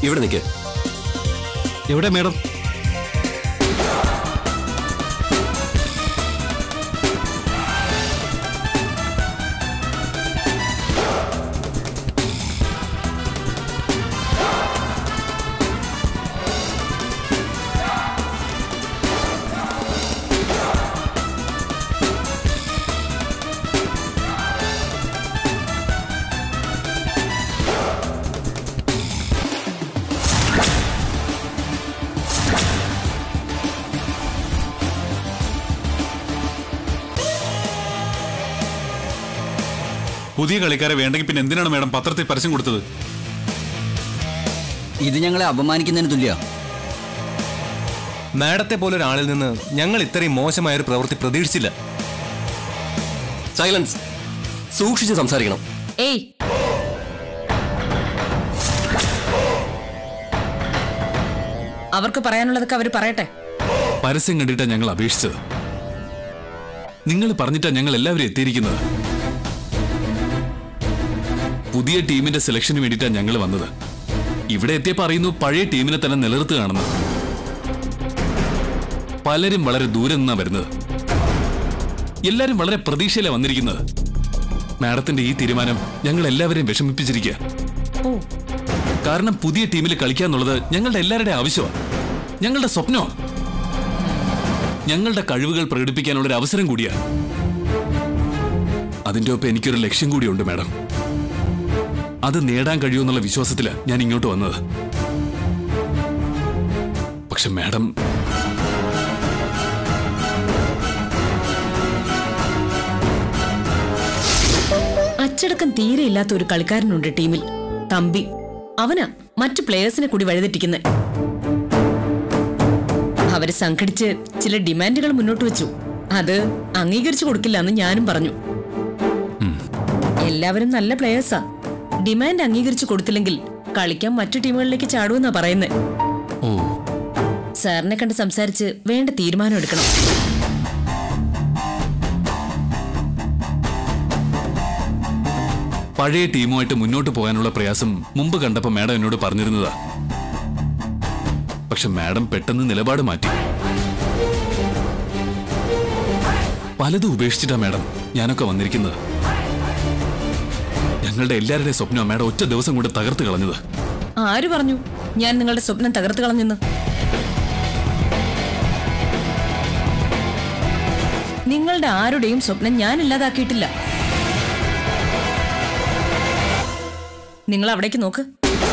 ഇവിടെ നിൽക്ക് എവിടെ മേഡം പുതിയ കളിക്കാരെ വേണ്ടെങ്കിൽ പിന്നെ എന്തിനാണ് മേഡം പത്രത്തിൽ പരസ്യം കൊടുത്തത് ഇത് ഞങ്ങളെ അപമാനിക്കുന്നതിന് തുല്യ മാഡത്തെ പോലെ ഒരാളിൽ നിന്ന് ഞങ്ങൾ ഇത്രയും മോശമായ ഒരു പ്രവൃത്തി പ്രതീക്ഷിച്ചില്ല സൈലൻസ് സൂക്ഷിച്ച് സംസാരിക്കണം ഏയ് അവർക്ക് പറയാനുള്ളതൊക്കെ അവർ പറയട്ടെ പരസ്യം കണ്ടിട്ടാ ഞങ്ങൾ അപേക്ഷിച്ചത് നിങ്ങൾ പറഞ്ഞിട്ടാ ഞങ്ങൾ എല്ലാവരും എത്തിയിരിക്കുന്നത് പുതിയ ടീമിന്റെ സെലക്ഷന് വേണ്ടിയിട്ടാ ഞങ്ങൾ വന്നത് ഇവിടെ എത്തിയപ്പോൾ അറിയുന്നു പഴയ ടീമിനെ തന്നെ നിലനിർത്തുകയാണെന്ന് പലരും വളരെ ദൂരെ നിന്നാ വരുന്നത് എല്ലാരും വളരെ പ്രതീക്ഷയിലാണ് വന്നിരിക്കുന്നത് മാഡത്തിന്റെ ഈ തീരുമാനം ഞങ്ങൾ എല്ലാവരെയും വിഷമിപ്പിച്ചിരിക്കുക ഓ കാരണം പുതിയ ടീമിൽ കളിക്കുക എന്നുള്ളത് ഞങ്ങളുടെ എല്ലാവരുടെ ആവശ്യമാണ് ഞങ്ങളുടെ സ്വപ്നമാണ് ഞങ്ങളുടെ കഴിവുകൾ പ്രകടിപ്പിക്കാനുള്ള ഒരു അവസരം കൂടിയാണ് അതിന്റെ ഒപ്പം എനിക്കൊരു ലക്ഷ്യം കൂടിയുണ്ട് മാഡം അത് നേടാൻ കഴിയുമെന്നുള്ള വിശ്വാസത്തിലാണ് ഞാൻ ഇങ്ങോട്ട് വന്നത് പക്ഷെ മാഡം അച്ചടക്കം തീരെ ഇല്ലാത്ത ഒരു കളിക്കാരനുണ്ട് ടീമിൽ തമ്പി അവനാ മറ്റു പ്ലേയേഴ്സിനെ കൂടി വഴിതെറ്റിക്കുന്നത് അവര് സംഘടിച്ച് ചില ഡിമാൻഡുകൾ മുന്നോട്ട് വെച്ചു അത് അംഗീകരിച്ചു കൊടുക്കില്ല എന്ന് ഞാനും പറഞ്ഞു എല്ലാവരും നല്ല പ്ലേയേഴ്സാ ഡിമാൻഡ് അംഗീകരിച്ചു കൊടുത്തില്ലെങ്കിൽ കളിക്കാൻ മറ്റു ടീമുകളിലേക്ക് ചാടുമെന്നാ പറയുന്നത് ഓ സാറിനെ കണ്ട് സംസാരിച്ച് വേണ്ട തീരുമാനം എടുക്കണം പഴയ ടീമുമായിട്ട് മുന്നോട്ട് പോകാനുള്ള പ്രയാസം മുമ്പ് കണ്ടപ്പോൾ മാഡം എന്നോട് പറഞ്ഞിരുന്നതാ പക്ഷെ മാഡം പെട്ടെന്ന് നിലപാട് മാറ്റി പലതും ഉപേക്ഷിച്ചിട്ടാ മാഡം ഞാനൊക്കെ വന്നിരിക്കുന്നത് ഞങ്ങളുടെ എല്ലാവരുടെയും സ്വപ്നം മാഡം ഒറ്റ ദിവസം കൊണ്ട് തകർത്ത് കളഞ്ഞത് ആര് പറഞ്ഞു ഞാൻ നിങ്ങളുടെ സ്വപ്നം തകർത്ത് കളഞ്ഞെന്ന് നിങ്ങളുടെ ആരുടെയും സ്വപ്നം ഞാൻ ഇല്ലാതാക്കിയിട്ടില്ല നിങ്ങൾ അവിടേക്ക് നോക്ക്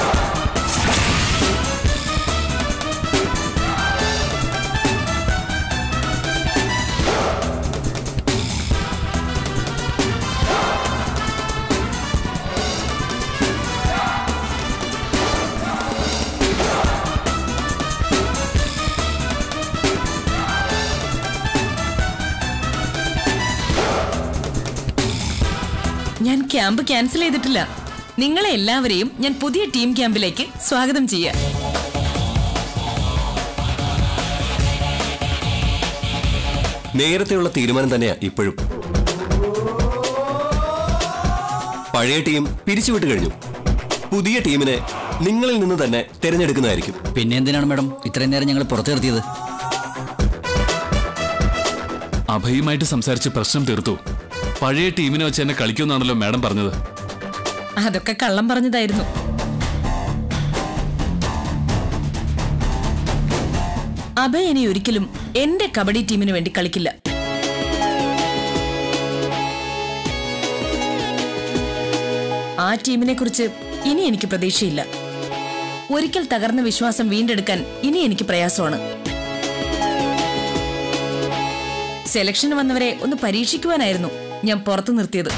ഞാൻ ക്യാമ്പ് ക്യാൻസൽ ചെയ്തിട്ടില്ല നിങ്ങളെ എല്ലാവരെയും ഞാൻ പുതിയ ടീം ക്യാമ്പിലേക്ക് സ്വാഗതം ചെയ്യാം നേരത്തെയുള്ള തീരുമാനം തന്നെയാ ഇപ്പോഴും പഴയ ടീം പിരിച്ചുവിട്ട് കഴിഞ്ഞു പുതിയ ടീമിനെ നിങ്ങളിൽ നിന്ന് തന്നെ തിരഞ്ഞെടുക്കുന്നതായിരിക്കും പിന്നെ എന്തിനാണ് മാഡം ഇത്രയും നേരം ഞങ്ങൾ പുറത്തു നിർത്തിയത് അഭയുമായിട്ട് സംസാരിച്ച് പ്രശ്നം തീർത്തു പഴയ ടീമിനെ വെച്ച് എന്നെ കളിക്കുമെന്നാണല്ലോ മാഡം പറഞ്ഞത് അതൊക്കെ കള്ളം പറഞ്ഞതായിരുന്നു അഭയ് ഇനി ഒരിക്കലും എന്റെ കബഡി ടീമിന് വേണ്ടി കളിക്കില്ല ആ ടീമിനെ കുറിച്ച് ഇനി എനിക്ക് പ്രതീക്ഷയില്ല ഒരിക്കൽ തകർന്ന വിശ്വാസം വീണ്ടെടുക്കാൻ ഇനി എനിക്ക് പ്രയാസമാണ് സെലക്ഷന് വന്നവരെ ഒന്ന് പരീക്ഷിക്കുവാനായിരുന്നു ഞാൻ പുറത്തു നിർത്തിയത്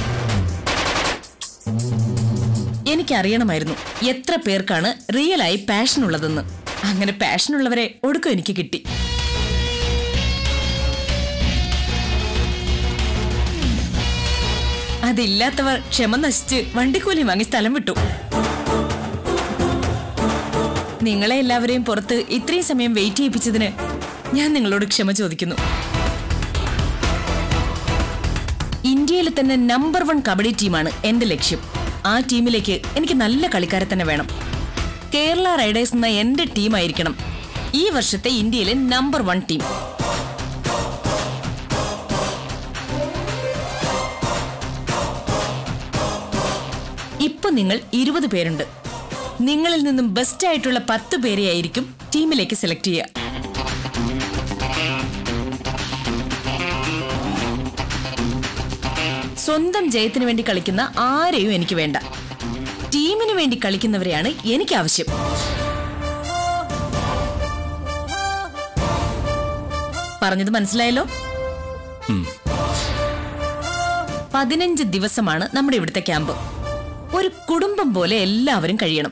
എനിക്കറിയണമായിരുന്നു എത്ര പേർക്കാണ് റിയലായി പാഷൻ ഉള്ളതെന്ന് അങ്ങനെ പാഷൻ ഉള്ളവരെ ഒടുക്കം എനിക്ക് കിട്ടി അതില്ലാത്തവർ ക്ഷമ നശിച്ച് വണ്ടിക്കൂലി വാങ്ങി സ്ഥലം വിട്ടു നിങ്ങളെ എല്ലാവരെയും പുറത്ത് ഇത്രയും സമയം വെയിറ്റ് ചെയ്യിപ്പിച്ചതിന് ഞാൻ നിങ്ങളോട് ക്ഷമ ചോദിക്കുന്നു ഇന്ത്യയിലെ തന്നെ നമ്പർ വൺ കബഡി ടീമാണ് എന്റെ ലക്ഷ്യം ആ ടീമിലേക്ക് എനിക്ക് നല്ല കളിക്കാരെ തന്നെ വേണം കേരള റൈഡേഴ്സ് എന്ന എന്റെ ടീമായിരിക്കണം ഈ വർഷത്തെ ഇന്ത്യയിലെ നമ്പർ വൺ ടീം ഇപ്പൊ നിങ്ങൾ ഇരുപത് പേരുണ്ട് നിങ്ങളിൽ നിന്നും ബെസ്റ്റ് ആയിട്ടുള്ള പത്ത് പേരെയായിരിക്കും ടീമിലേക്ക് സെലക്ട് ചെയ്യുക സ്വന്തം ജയത്തിന് വേണ്ടി കളിക്കുന്ന ആരെയും എനിക്ക് വേണ്ട ടീമിന് വേണ്ടി കളിക്കുന്നവരെയാണ് എനിക്ക് ആവശ്യം പറഞ്ഞത് മനസ്സിലായല്ലോ പതിനഞ്ച് ദിവസമാണ് നമ്മുടെ ഇവിടുത്തെ ക്യാമ്പ് ഒരു കുടുംബം പോലെ എല്ലാവരും കഴിയണം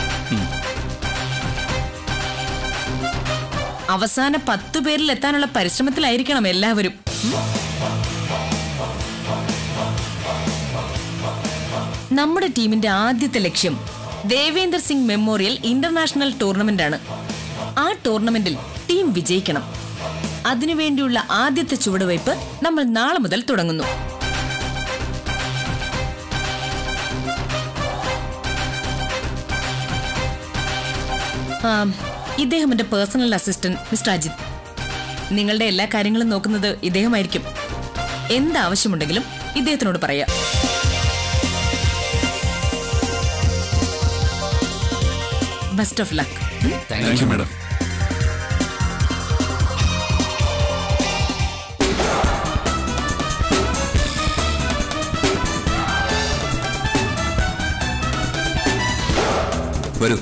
അവസാന പത്തു പേരിൽ എത്താനുള്ള പരിശ്രമത്തിലായിരിക്കണം എല്ലാവരും നമ്മുടെ ടീമിന്റെ ആദ്യത്തെ ലക്ഷ്യം Devender Singh memorial international tournament ആണ് ആ ടൂർണമെന്റിൽ ടീം വിജയിക്കണം അതിനുവേണ്ടിയുള്ള ആദ്യത്തെ ചുവടുവയ്പ് നമ്മൾ നാളെ മുതൽ തുടങ്ങുന്നു ആം, ഇദ്ദേഹം എന്റെ പേഴ്സണൽ അസിസ്റ്റന്റ് മിസ്റ്റർ അജിത് നിങ്ങളുടെ എല്ലാ കാര്യങ്ങളും നോക്കുന്നത് ഇദ്ദേഹമായിരിക്കും എന്താവശ്യമുണ്ടെങ്കിലും ഇദ്ദേഹത്തിനോട് പറയാം best of luck thank you madam വരൂ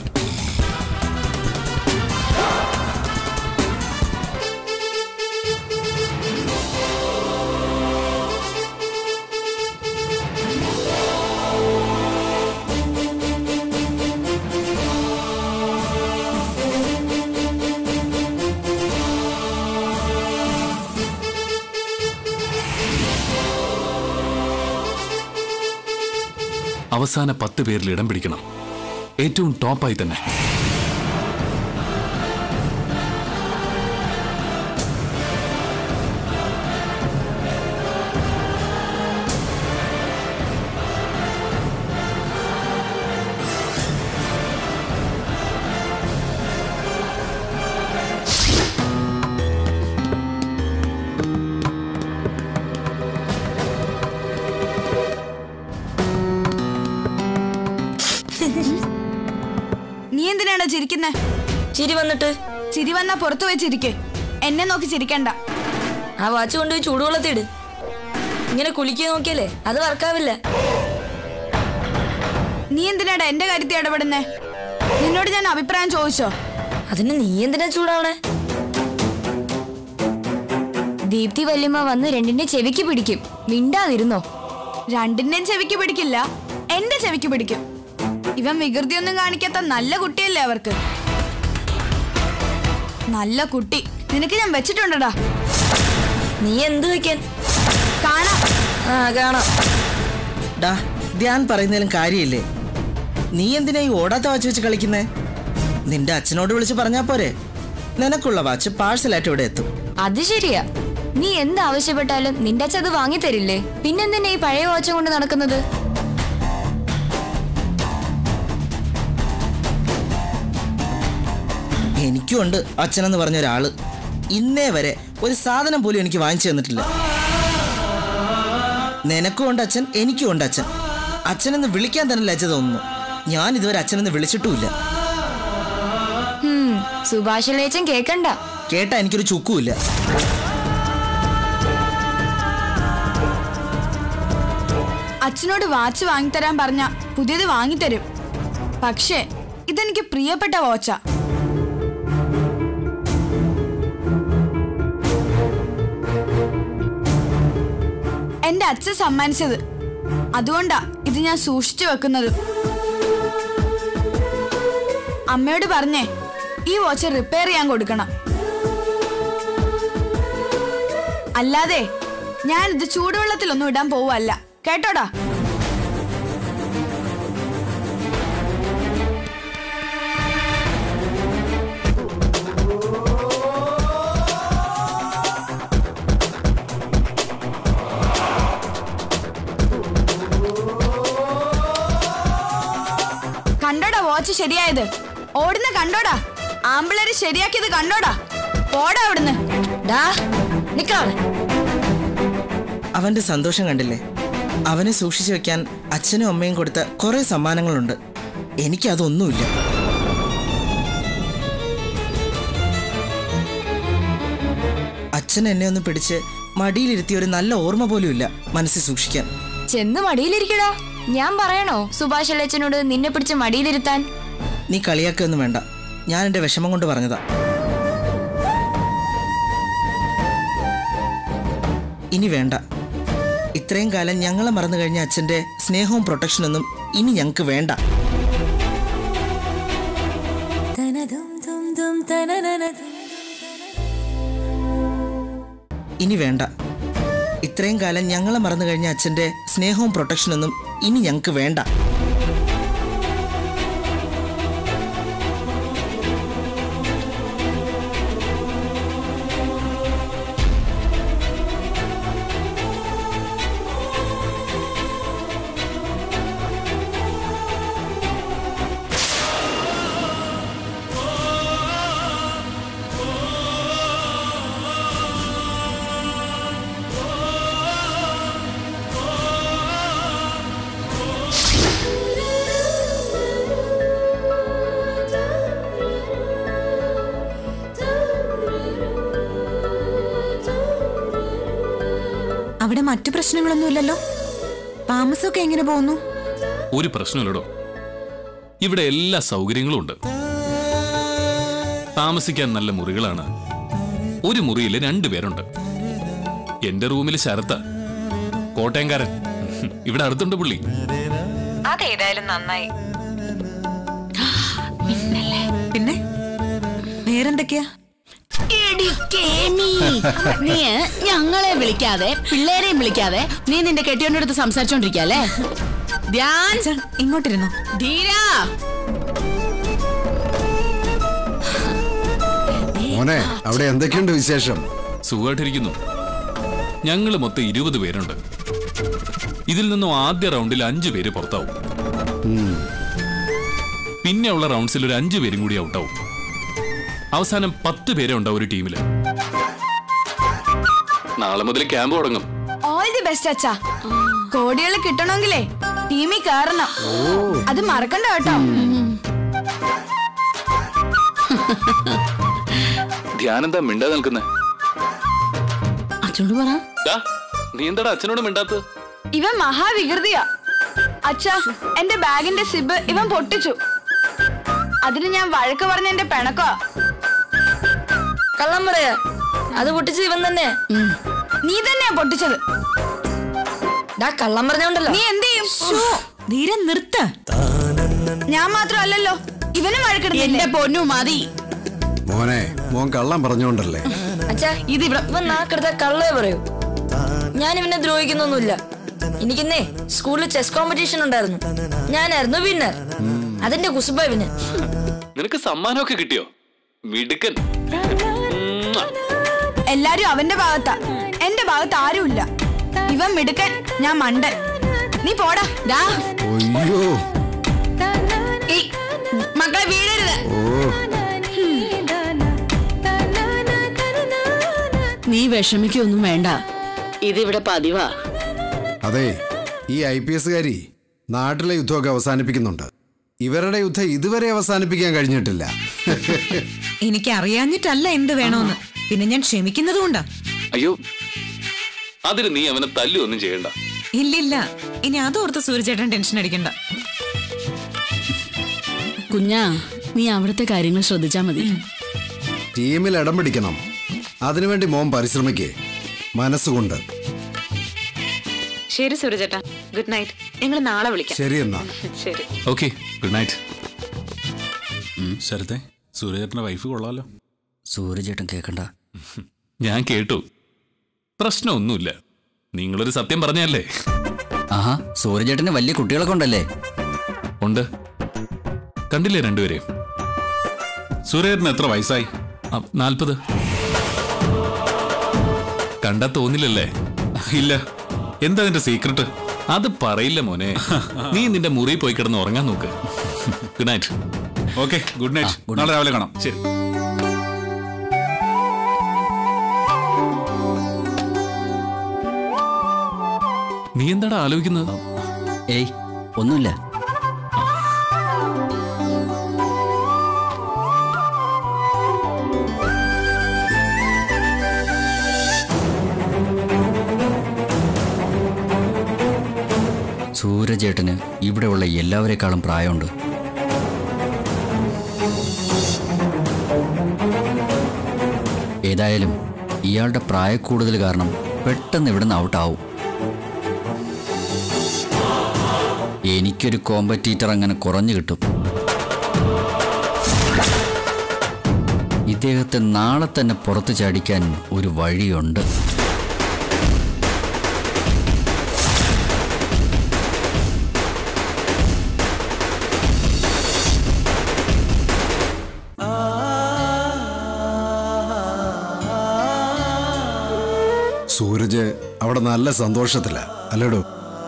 അവസാന പത്ത് പേരിൽ ഇടം പിടിക്കണം ഏറ്റവും ടോപ്പായി തന്നെ നീ എന്തിനാണ് ചിരിക്കുന്നേ ചിരി വന്നിട്ട് ചിരി വന്നാ പുറത്തു പോയി ചിരിക്ക് എന്നെ നോക്കി ചിരിക്കണ്ട ആ വാച്ച് കൊണ്ടുപോയി ചൂടുവെള്ളത്തിട് ഇങ്ങനെ കുളിക്കുക നോക്കിയാലേ അത് വർക്കാവില്ല നീ എന്തിനാടാ എന്റെ കാര്യത്തിൽ ഇടപെടുന്നേ നിന്നോട് ഞാൻ അഭിപ്രായം ചോദിച്ചോ അതിന് നീ എന്തിനാ ചൂടാവണേ ദീപ്തി വല്യമ്മ വന്ന് രണ്ടിന്റെ ചെവിക്ക് പിടിക്കും മിണ്ടാതിരുന്നോ രണ്ടിന്റെയും ചെവിക്ക് പിടിക്കില്ല എന്റെ ചെവിക്ക് പിടിക്കും ഇവൻ വികൃതിയൊന്നും കാണിക്കാത്ത നല്ല കുട്ടിയല്ലേ അവർക്ക് നല്ല കുട്ടി നിനക്ക് ഞാൻ വെച്ചിട്ടുണ്ടടാ നീ എന്ത് വെക്കാൻ കാണാം ആ കാണാം ഡാ ധ്യാൻ പറയുന്നതിലും കാര്യമില്ലേ നീ എന്തിനാ ഈ ഓടാത്ത വാച്ച് വെച്ച് കളിക്കുന്നേ നിന്റെ അച്ഛനോട് വിളിച്ച് പറഞ്ഞാ പോരെ നിനക്കുള്ള വാച്ച് പാഴ്സലായിട്ട് ഇവിടെ എത്തും അത് ശരിയാ നീ എന്ത് ആവശ്യപ്പെട്ടാലും നിന്റെ അച്ഛൻ അത് വാങ്ങിത്തരില്ലേ പിന്നെന്തിനാ ഈ പഴയ വാച്ച് കൊണ്ട് നടക്കുന്നത് എനിക്കും ഉണ്ട് അച്ഛനെന്ന് പറഞ്ഞ ഒരാള് ഇന്നേ വരെ ഒരു സാധനം പോലും എനിക്ക് വാങ്ങിച്ചു തന്നിട്ടില്ല നിനക്കും ഉണ്ട് അച്ഛൻ എനിക്കും ഉണ്ട് അച്ഛൻ അച്ഛനെന്ന് വിളിക്കാൻ തന്നെ ലജ്ജ തോന്നുന്നു ഞാൻ ഇതുവരെ അച്ഛനെന്ന് വിളിച്ചിട്ടുമില്ല ഹും, സുഭാഷിലേച്ചൻ കേക്കണ്ട കേട്ടാ എനിക്കൊരു ചുക്കുമില്ല അച്ഛനോട് വാച്ച് വാങ്ങിത്തരാൻ പറഞ്ഞ പുതിയത് വാങ്ങിത്തരും പക്ഷേ ഇതെനിക്ക് പ്രിയപ്പെട്ട വാച്ചാ എന്റെ അച്ഛൻ സമ്മാനിച്ചത് അതുകൊണ്ടാ ഇത് ഞാൻ സൂക്ഷിച്ചു വെക്കുന്നത് അമ്മയോട് പറഞ്ഞേ ഈ വാച്ച് റിപ്പയർ ചെയ്യാൻ കൊടുക്കണം അല്ലാതെ ഞാൻ ഇത് ചൂടുവെള്ളത്തിലൊന്നും ഇടാൻ പോവല്ല കേട്ടോടാ കണ്ടോടാ വാച്ച് ശരിയായത് ഓടുന്ന കണ്ടോടാ ആമ്പിളര് ശരിയാക്കിയത് കണ്ടോടാ പോടാ അവിടുന്ന് ഡാ നിക്കവിടെ അവന്റെ സന്തോഷം കണ്ടില്ലേ അവനെ സൂക്ഷിച്ചു വെക്കാൻ അച്ഛനും അമ്മയും കൊടുത്ത കുറെ സമ്മാനങ്ങളുണ്ട് എനിക്കതൊന്നുമില്ല അച്ഛൻ എന്നെ ഒന്ന് പിടിച്ച് മടിയിലിരുത്തിയ ഒരു നല്ല ഓർമ്മ പോലും ഇല്ല മനസ്സിൽ സൂക്ഷിക്കാൻ ചെന്ന് മടിയിലിരിക്കടാ ഞാൻ പറയണോ സുഭാഷ് അല്ലച്ചനോട് നിന്നെ പിടിച്ച് മടിയിലിരുത്താൻ നീ കളിയാക്കൊന്നും വേണ്ട ഞാൻ എന്റെ വിഷമം കൊണ്ട് പറഞ്ഞതാ ഇനി വേണ്ട ഇത്രയും കാലം ഞങ്ങളെ മറന്നു കഴിഞ്ഞ അച്ഛന്റെ സ്നേഹവും പ്രൊട്ടക്ഷനൊന്നും ഇനി ഞങ്ങൾക്ക് വേണ്ട ഇനി വേണ്ട ഇത്രയും കാലം ഞങ്ങളെ മറന്നു കഴിഞ്ഞ അച്ഛന്റെ സ്നേഹവും പ്രൊട്ടക്ഷനൊന്നും ഇനി ഞങ്ങൾക്ക് വേണ്ട അവിടെ മറ്റു പ്രശ്നങ്ങളൊന്നുമില്ലല്ലോ താമസമൊക്കെ എങ്ങനെ പോകുന്നു ഒരു പ്രശ്നമില്ലടോ ഇവിടെ എല്ലാ സൗകര്യങ്ങളും ഉണ്ട് താമസിക്കാൻ നല്ല മുറികളാണ് ഒരു മുറിയിൽ രണ്ടുപേരുണ്ട് എന്റെ റൂമിൽ ശരത്ത കോട്ടയംകാരൻ ഇവിടെ അടുത്തുണ്ട് പുള്ളി അതേതായാലും നന്നായി പിന്നെ വേറെന്തൊക്കെയാ നീ ഞങ്ങളെ വിളിക്കാതെ പിള്ളേരെയും വിളിക്കാതെ നീ നിന്റെ കെട്ടിയോന്റെ അടുത്ത് സംസാരിച്ചോണ്ടിരിക്കല്ലേ ധ്യാൻ ഇങ്ങോട്ടിരുന്നു ധീരാ മോനെ അവിടെ എന്തൊക്കെയുണ്ട് വിശേഷം സുഖമായിട്ടിരിക്കുന്നു ഞങ്ങൾ മൊത്തം ഇരുപത് പേരുണ്ട് ഇതിൽ നിന്നും ആദ്യ റൗണ്ടിൽ അഞ്ചു പേര് പുറത്താവും ഉം. പിന്നെ ഉള്ള റൗണ്ട്സിൽ ഒരു അഞ്ചു പേരും കൂടി ഔട്ടാവും അവസാനം പത്ത് പേരെ ഉണ്ടാവും ഒരു ടീമില് നാളെ മുതൽ ക്യാമ്പ് തുടങ്ങും ഓൾ ദി ബെസ്റ്റ് അച്ഛാ കോടികൾ കിട്ടണമെങ്കിലേ ടീമിൽ കയറണം അത് മറക്കണ്ട കേട്ടോ ധ്യാനെന്താ മിണ്ടാ നിൽക്കുന്നേ അച്ഛനോട് പറ നീ എന്താടാ അച്ഛനോട് മിണ്ടാത്തത് ഇവൻ മഹാവികൃതിയാ അച്ഛാ എന്റെ ബാഗിന്റെ സിബ് ഇവൻ പൊട്ടിച്ചു അതിന് ഞാൻ വഴക്ക് പറഞ്ഞ എന്റെ പിണക്കോ കള്ളം പറയാ അത് പൊട്ടിച്ചത് ഇവൻ തന്നെ നീ തന്നെയാ പൊട്ടിച്ചത് ഡാ കള്ളം പറഞ്ഞോണ്ടല്ലോ നീ എന്ത് ചെയ്യും ധീര നിർത്ത് ഞാൻ മാത്രമല്ലല്ലോ ഇവനും വഴക്കിടുന്നില്ലേ എന്റെ പൊന്നു മതി മോനെ മോൻ കള്ളം പറഞ്ഞോണ്ടല്ലേ അച്ഛാ ഇത് ഇവിടെ ഇവൻ നാക്കെടുത്ത കള്ളേ പറയൂ ഞാൻ ഇവനെ ദ്രോഹിക്കുന്നൊന്നുമില്ല എനിക്കിന്നേ സ്കൂളിൽ ചെസ് കോമ്പറ്റീഷൻ ഉണ്ടായിരുന്നു ഞാനായിരുന്നു വിന്നർ അതിന്റെ കുസുബ ഇവന് നിനക്ക് സമ്മാനമൊക്കെ കിട്ടിയോ മിടുക്കൻ എല്ലാരും അവന്റെ ഭാഗത്താ എന്റെ ഭാഗത്ത് ആരുമില്ല ഇവൻ മിടുക്കൻ ഞാൻ മണ്ടൻ നീ പോടാ ഡാ അയ്യോ ഈ മക്കളെ വീഴരുത് നീ വിഷമിക്കൊന്നും വേണ്ട ഇതിവിടെ പതിവാ അതെ ഈ ഐ പി എസുകാരി നാട്ടിലെ യുദ്ധമൊക്കെ അവസാനിപ്പിക്കുന്നുണ്ട് ഇവരുടെ യുദ്ധം ഇതുവരെ അവസാനിപ്പിക്കാൻ കഴിഞ്ഞിട്ടില്ല എനിക്ക് അറിയാഞ്ഞിട്ടല്ല എന്ത് വേണോന്ന് പിന്നെ ഞാൻ ക്ഷമിക്കുന്നതുകൊണ്ടാ അയ്യോ അതിന് നീ അവനെ തല്ലുവൊന്നും ചെയ്യണ്ട ഇല്ലില്ല ഇനി അതോർത്ത് സൂര്യചേട്ടൻ ടെൻഷൻ അടിക്കണ്ട കുഞ്ഞാ നീ അവിടുത്തെ കാര്യങ്ങൾ ശ്രദ്ധിച്ചാ മതി ടീമിൽ ഇടം പിടിക്കണം അതിനുവേണ്ടി മോൻ പരിശ്രമിക്കേ മനസ്സുകൊണ്ട് ശരി സൂര്യചേട്ടാ ഗുഡ് നൈറ്റ് ഞങ്ങൾ നാളെ വിളിക്കാം ശരി എന്നാ ശരി ഓക്കെ ഗുഡ് നൈറ്റ് ശരത്തെ സൂര്യചേട്ടന്റെ വൈഫ് കൊള്ളാലോ സൂര്യചേട്ടൻ കേക്കണ്ട ഞാൻ കേട്ടു പ്രശ്നമൊന്നുമില്ല നിങ്ങളൊരു സത്യം പറഞ്ഞല്ലേ ആഹാ സൂര്യചേട്ടന് വലിയ കുട്ടികളൊക്കെ ഉണ്ടല്ലേ ഉണ്ട് കണ്ടില്ലേ രണ്ടുപേരെയും സൂര്യചേട്ടന് എത്ര വയസ്സായി നാൽപ്പത് കണ്ടാ തോന്നില്ലല്ലേ ഇല്ല എന്താ നിന്റെ സീക്രട്ട് അത് പറയില്ല മോനെ നീ നിന്റെ മുറി പോയി കിടന്ന് ഉറങ്ങാൻ നോക്ക് good night okay good night നാളെ രാവിലെ കാണാം ശരി നീ എന്താടാ ആലോചിക്കുന്നത് ഏയ് ഒന്നുമില്ല സൂരജേട്ടന് ഇവിടെയുള്ള എല്ലാവരെക്കാളും പ്രായമുണ്ട് ഏതായാലും ഇയാളുടെ പ്രായക്കൂടുതൽ കാരണം പെട്ടെന്ന് ഇവിടുന്ന് ഔട്ടാവും എനിക്കൊരു കോമ്പറ്റീറ്റർ അങ്ങനെ കുറഞ്ഞു കിട്ടും ഇദ്ദേഹത്തെ നാളെ തന്നെ പുറത്തു ചാടിക്കാൻ ഒരു വഴിയുണ്ട് സൂരജ് അവിടെ നല്ല സന്തോഷത്തില അല്ലേടോ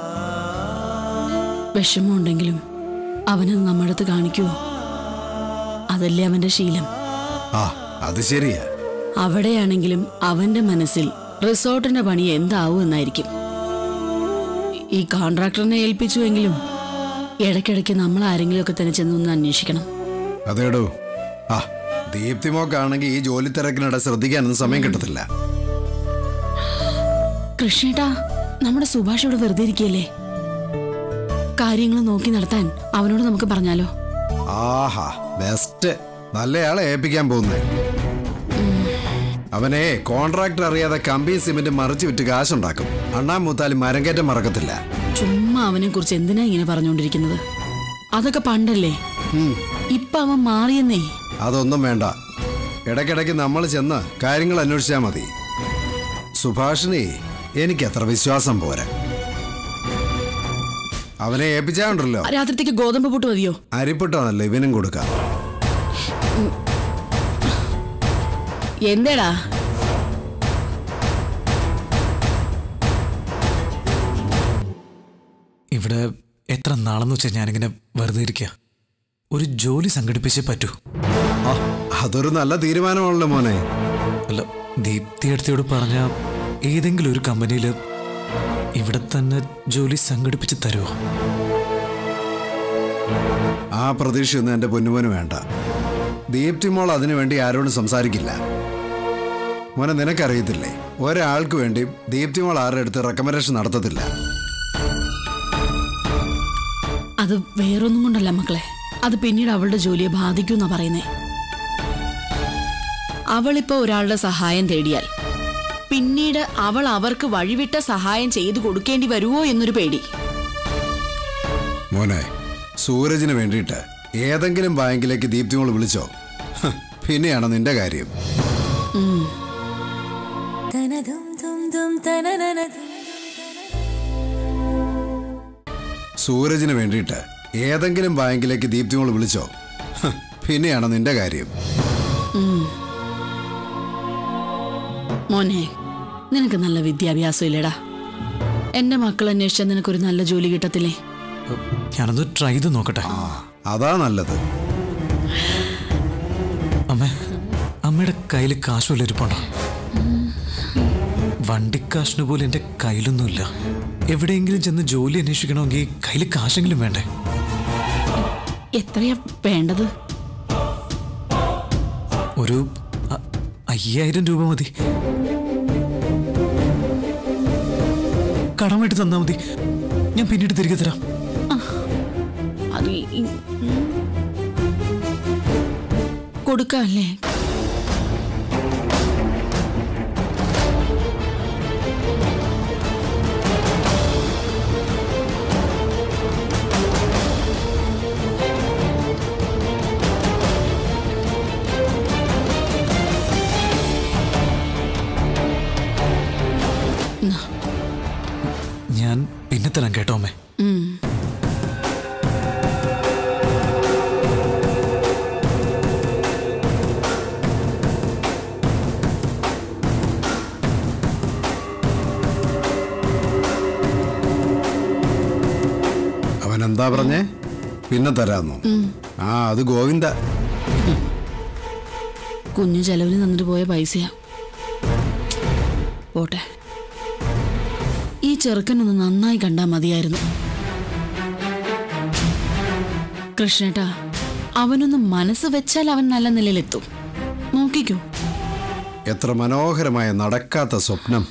വിഷമമുണ്ടെങ്കിലും അവനത് നമ്മുടെ അടുത്ത് കാണിക്കുവോ അതല്ലേ അവന്റെ ശീലം ആ അത് ശരിയാ അവിടെയാണെങ്കിലും അവന്റെ മനസ്സിൽ റിസോർട്ടിന്റെ പണി എന്താവും എന്നായിരിക്കും ഈ കോൺട്രാക്ടറിനെ ഏൽപ്പിച്ചുവെങ്കിലും ഇടയ്ക്കിടയ്ക്ക് നമ്മൾ ആരെങ്കിലുമൊക്കെ തന്നെ ചെന്ന് ഒന്ന് അന്വേഷിക്കണം അതേടോ ആ ദീപ്തിമോക്കാണെങ്കിൽ ഈ ജോലി തിരക്കിനിടെ ശ്രദ്ധിക്കാനൊന്നും സമയം കിട്ടത്തില്ല കൃഷ്ണേട്ടാ നമ്മുടെ സുഭാഷ് ഇവിടെ വെറുതെ ഇരിക്കുകയല്ലേ കാര്യങ്ങൾ നോക്കി നടത്താൻ അവനോട് നമുക്ക് പറഞ്ഞാലോ ആഹാ ബെസ്റ്റ് നല്ലയാളെ ഏൽപ്പിക്കാൻ പോകുന്നേ അവനെ കോൺട്രാക്ടർ അറിയാതെ കമ്പി സിമെന്റ് മറിച്ച് വിറ്റ് കാശുണ്ടാക്കും അണ്ണാൻ മൂത്താലും മരങ്കേറ്റം മറക്കത്തില്ല ചുമ്മാ അവനെ കുറിച്ച് എന്തിനാ ഇങ്ങനെ പറഞ്ഞുകൊണ്ടിരിക്കുന്നത് അതൊക്കെ പണ്ടല്ലേ ഇപ്പൊ അവൻ മാറിയെന്നേ അതൊന്നും വേണ്ട ഇടയ്ക്കിടയ്ക്ക് നമ്മൾ ചെന്ന് കാര്യങ്ങൾ അന്വേഷിച്ചാൽ മതി സുഭാഷിനെ എനിക്ക് അത്ര വിശ്വാസം പോരാ അവനെ ഏൽപ്പിച്ചാണ്ടല്ലോ രാത്രിത്തേക്ക് ഗോതമ്പ് പുട്ട് മതിയോ അരിപ്പൊട്ടാണല്ലോ ഇവനും കൊടുക്കാം എന്തേടാ ഇവിടെ എത്ര നാളെന്ന് വെച്ചാൽ ഞാനിങ്ങനെ വെറുതെ ഇരിക്കുക ഒരു ജോലി സംഘടിപ്പിച്ചേ പറ്റൂ ആ, അതൊരു നല്ല തീരുമാനമാണല്ലോ മോനെ അല്ല ദീപ്തി അടുത്തോട് പറഞ്ഞ ഏതെങ്കിലും ഒരു കമ്പനിയിൽ ഇവിടെ തന്നെ ജോലി സംഘടിപ്പിച്ച് തരുമോ ആ പ്രതീക്ഷയൊന്നും എൻ്റെ പൊന്നുമോന് വേണ്ട ദീപ്തി മോൾ അതിനു വേണ്ടി ആരോടും സംസാരിക്കില്ല മോനെ നിനക്കറിയത്തില്ലേ ഒരാൾക്ക് വേണ്ടി ദീപ്തി മോൾ ആരുടെ അടുത്ത് റെക്കമെൻഡേഷൻ നടത്തത്തില്ല അത് വേറൊന്നും കൊണ്ടല്ല മക്കളെ അത് പിന്നീട് അവളുടെ ജോലിയെ ബാധിക്കുമെന്നാ പറയുന്നേ അവളിപ്പോ ഒരാളുടെ സഹായം തേടിയാൽ പിന്നീട് അവൾ അവർക്ക് വഴിവിട്ട സഹായം ചെയ്തു കൊടുക്കേണ്ടി വരുമോ എന്നൊരു പേടി മോനെ സൂരജിന് വേണ്ടിയിട്ട് ഏതെങ്കിലും ബാങ്കിലേക്ക് ദീപ്തി മോൾ വിളിച്ചോ ഹ്, പിന്നെയാണ് നിന്റെ കാര്യം സൂരജിന് വേണ്ടിയിട്ട് ഏതെങ്കിലും ബാങ്കിലേക്ക് ദീപ്തി മോൾ വിളിച്ചോ ഹ്, പിന്നെയാണ് നിന്റെ കാര്യം ഉം. മോനെ നിനക്ക് നല്ല വിദ്യാഭ്യാസം ഇല്ലടാ എന്റെ മക്കൾ അന്വേഷിച്ചാൽ നിനക്കൊരു നല്ല ജോലി കിട്ടത്തില്ലേ ഞാനൊന്ന് ട്രൈ ചെയ്ത് നോക്കട്ടെ അതാ നല്ലത് അമ്മേ അമ്മയുടെ കയ്യിൽ കാശ് വല്ല ഇരിപ്പുണ്ടോ വണ്ടിക്കാശിന് പോലും എൻ്റെ കയ്യിലൊന്നുമില്ല എവിടെയെങ്കിലും ചെന്ന് ജോലി അന്വേഷിക്കണമെങ്കിൽ കയ്യിൽ കാശെങ്കിലും വേണ്ടേ എത്രയാ വേണ്ടത് ഒരു അ- അയ്യായിരം രൂപ മതി കടമായിട്ട് തന്നാ മതി ഞാൻ പിന്നീട് തിരികെ തരാം അത് ഈ- ഈ- ഉം. കൊടുക്കാല്ലേ ഞാൻ പിന്നെ തരാം കേട്ടോ അമ്മേ ഉം. അവൻ എന്താ പറഞ്ഞേ പിന്നെ തരാന്നു ആ അത് ഗോവിന്ദ കുഞ്ഞു ചെലവിന് തന്നിട്ട് പോയ പൈസയാ പോട്ടെ ഈ ചെറുക്കനൊന്ന് നന്നായി കണ്ടാൽ മതിയായിരുന്നു കൃഷ്ണേട്ടാ അവനൊന്ന് മനസ്സ് വെച്ചാൽ അവൻ നല്ല നിലയിലെത്തും നോക്കിക്കോ എത്ര മനോഹരമായ നടക്കാത്ത സ്വപ്നം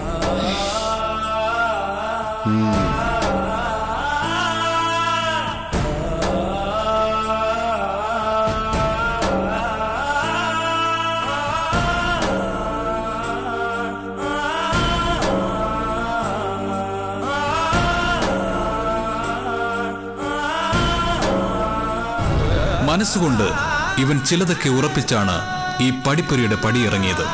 ഉം. മനസ്സുകൊണ്ട് ഇവൻ ചിലതൊക്കെ ഉറപ്പിച്ചാണ് ഈ പടിപ്പുരയുടെ പടിയിറങ്ങിയത്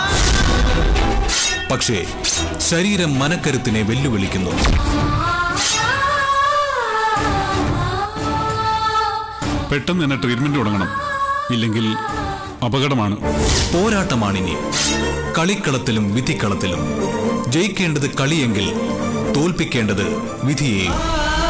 പക്ഷേ ശരീരം മനക്കരുത്തിനെ വെല്ലുവിളിക്കുന്നു പെട്ടെന്ന് തന്നെ ട്രീറ്റ്മെന്റ് തുടങ്ങണം ഇല്ലെങ്കിൽ അപകടമാണ് പോരാട്ടമാണിനി കളിക്കളത്തിലും വിധിക്കളത്തിലും ജയിക്കേണ്ടത് കളിയെങ്കിൽ തോൽപ്പിക്കേണ്ടത് വിധിയെയും